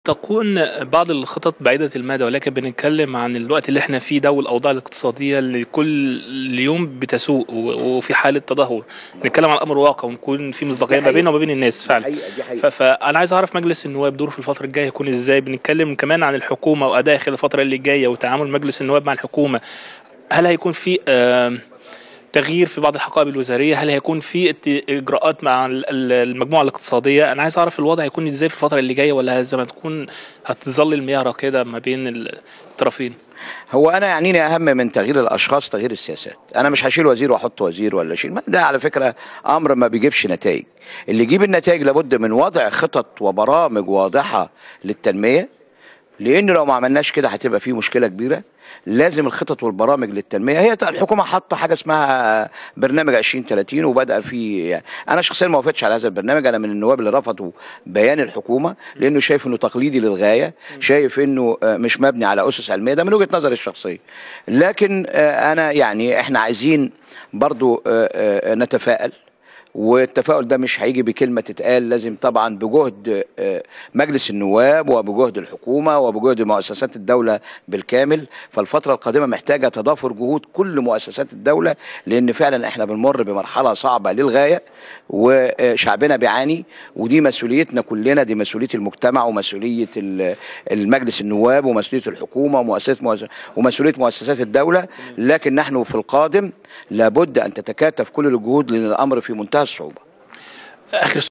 تكون بعض الخطط بعيدة المدى ولكن بنتكلم عن الوقت اللي احنا فيه ده والأوضاع الاقتصادية اللي كل يوم بتسوء و- وفي حالة تدهور نتكلم عن أمر واقع ونكون في مصداقية ما حقيقة. بيننا وما بين الناس فعلا حقيقة دي ف- حقيقة فأنا عايز أعرف مجلس النواب دوره في الفترة الجاية يكون إزاي بنتكلم كمان عن الحكومة وأدائها خلال الفترة اللي جاية وتعامل مجلس النواب مع الحكومة هل هيكون في آم، تغيير في بعض الحقائب الوزاريه هل هيكون في ات- اجراءات مع ال- ال- المجموعه الاقتصاديه انا عايز اعرف الوضع هيكون ازاي في الفتره اللي جايه ولا زي ما تكون هتظل المياه راكده ما بين الطرفين هو انا يعنيني اهم من تغيير الاشخاص تغيير السياسات انا مش هشيل وزير واحط وزير ولا اشيل ما ده على فكره امر ما بيجيبش نتائج اللي يجيب النتائج لابد من وضع خطط وبرامج واضحه للتنميه لان لو ما عملناش كده هتبقى في مشكله كبيره لازم الخطط والبرامج للتنميه هي الحكومه حاطه حاجه اسمها برنامج 2030 وبدا فيه يعني انا شخصيا ما وافقتش على هذا البرنامج انا من النواب اللي رفضوا بيان الحكومه لانه شايف انه تقليدي للغايه شايف انه آه، مش مبني على اسس علميه ده من وجهه نظري الشخصيه لكن آه، انا يعني احنا عايزين برضو آه، آه، نتفائل والتفاؤل ده مش هيجي بكلمه تتقال لازم طبعا بجهد آه، مجلس النواب وبجهد الحكومه وبجهد مؤسسات الدوله بالكامل فالفتره القادمه محتاجه تضافر جهود كل مؤسسات الدوله لان فعلا احنا بنمر بمرحله صعبه للغايه وشعبنا بيعاني ودي مسؤوليتنا كلنا دي مسؤوليه المجتمع ومسؤوليه ال- المجلس النواب ومسؤوليه الحكومه ومؤسسات ومسؤوليه مؤسسات الدوله لكن نحن في القادم لابد ان تتكاتف كل الجهود لان الامر في منتهى الصعوبه اخر